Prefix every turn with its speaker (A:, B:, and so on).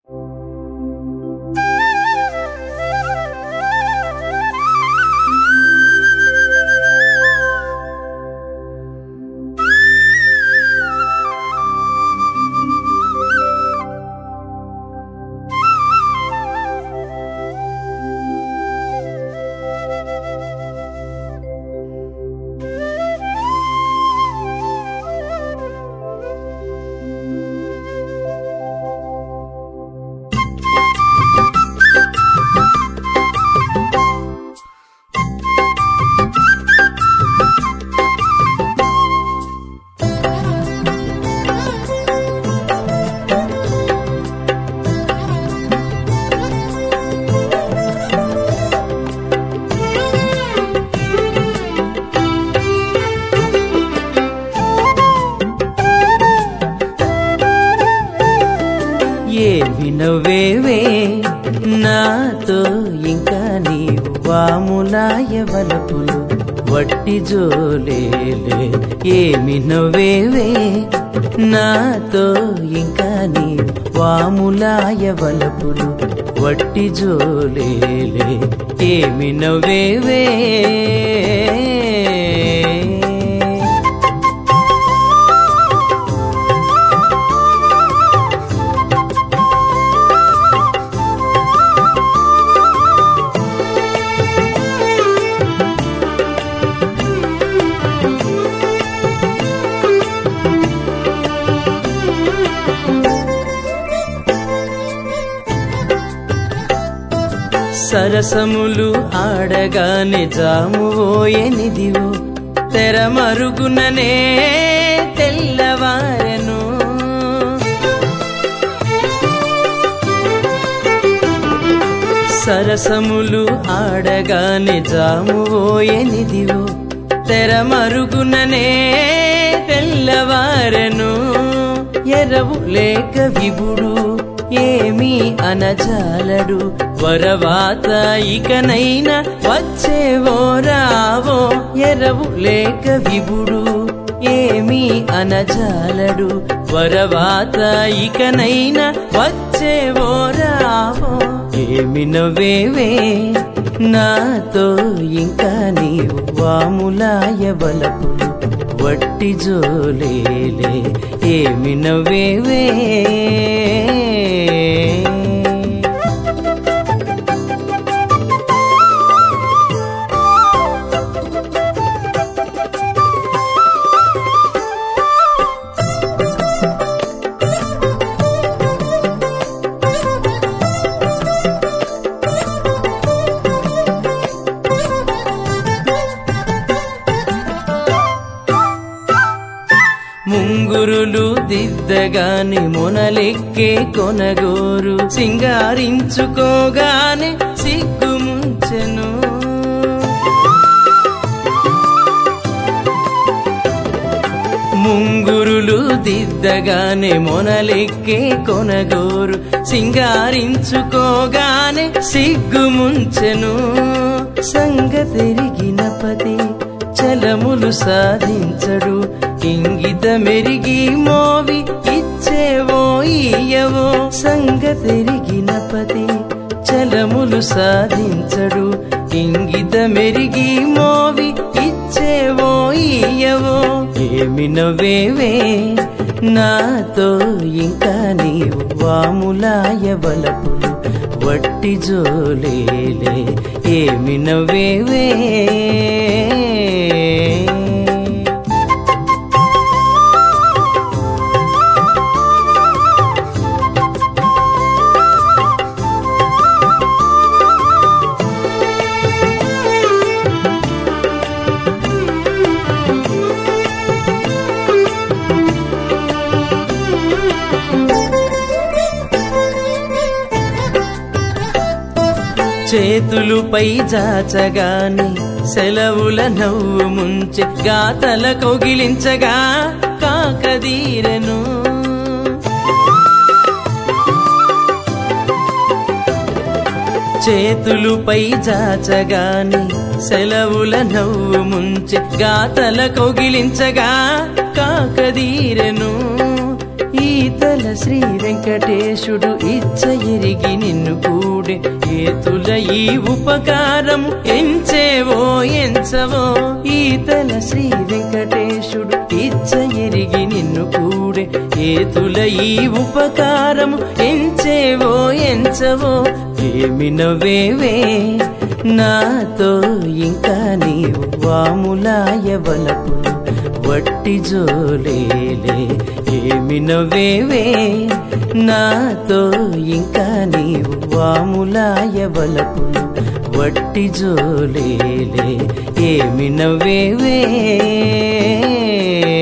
A: ఏ వినవేవే నాతో ఇంకా నీవు వాములాయ వలపులు వట్టి జోలేలే ఏమి నవ్వేవే నాతో ఇంకా నీవు వాములాయ వలపులు వట్టి జోలేలే ఏమి నవ్వేవే సరసములు ఆడగానే జామువోయనిదివో తెర మరుగుననే తెల్లవారెను సరసములు ఆడగానే జామువోయనిదివో తెర మరుగుననే తెల్లవారెను ఎరవు లేక విభుడు ఏమీ అనజాలడు వరవాత ఇకనైనా వచ్చేవో రావో ఎరవు లేక విభుడు ఏమీ అనజాలడు వరవాత ఇకనైనా వచ్చేవో రావో ఏమి నవ్వేవే నాతో ఇంకా నీవు వాములాయ బలపులు వట్టి జోలేలే ఏమి నవ్వేవే ముంగురులు దిద్దగాని మొనలెక్కే కొనగోరు సింగారించుకోగానే సిగ్గుముంచెను ముంగురులు దిద్దగానే మొనలెక్కే కొనగోరు సింగారించుకోగానే సిగ్గుముంచెను సంగతెరిగిన పదే చలములు సాధించడు ఇంగిత మెరిగి మోవి ఇచ్చేవో ఇయ్యవో సంగతెరిగిన పదే చలములు సాధించడు ఇంగిత మెరిగి మోవి ఇచ్చేవో ఇయ్యవో ఏమి నవ్వేవే నాతో ఇంకా నీవు వాములాయ బలపులు వట్టి జోలేలే ఏమి నవ్వేవే చేతులుపై జాచగాని సెలవుల నవ్వు ముంచె గాతల కొగిలించగా కాకదీరెను చేతులుపై జాచగాని సెలవుల నవ్వు ముంచె గాతల కొగిలించగా కాకదీరెను ఈ ఈతల శ్రీ వెంకటేశుడు ఇచ్చ ఎరిగి నిన్ను కూడే ఏతుల ఈ ఉపకారం ఎంచేవో ఎంచవో ఈతల శ్రీ వెంకటేశుడు ఇచ్చ ఎరిగి నిన్ను కూడే ఏతుల ఈ ఉపకారం ఎంచేవో ఎంచవో ఏమి నవ్వేవే నాతో ఇంకా నీవు వాములాయవలపులు వట్టి జోలేలే ఏమి నవ్వేవే నాతో ఇంకా నీవు వాములాయవలపులు వట్టి జోలేలే ఏమి నవ్వేవే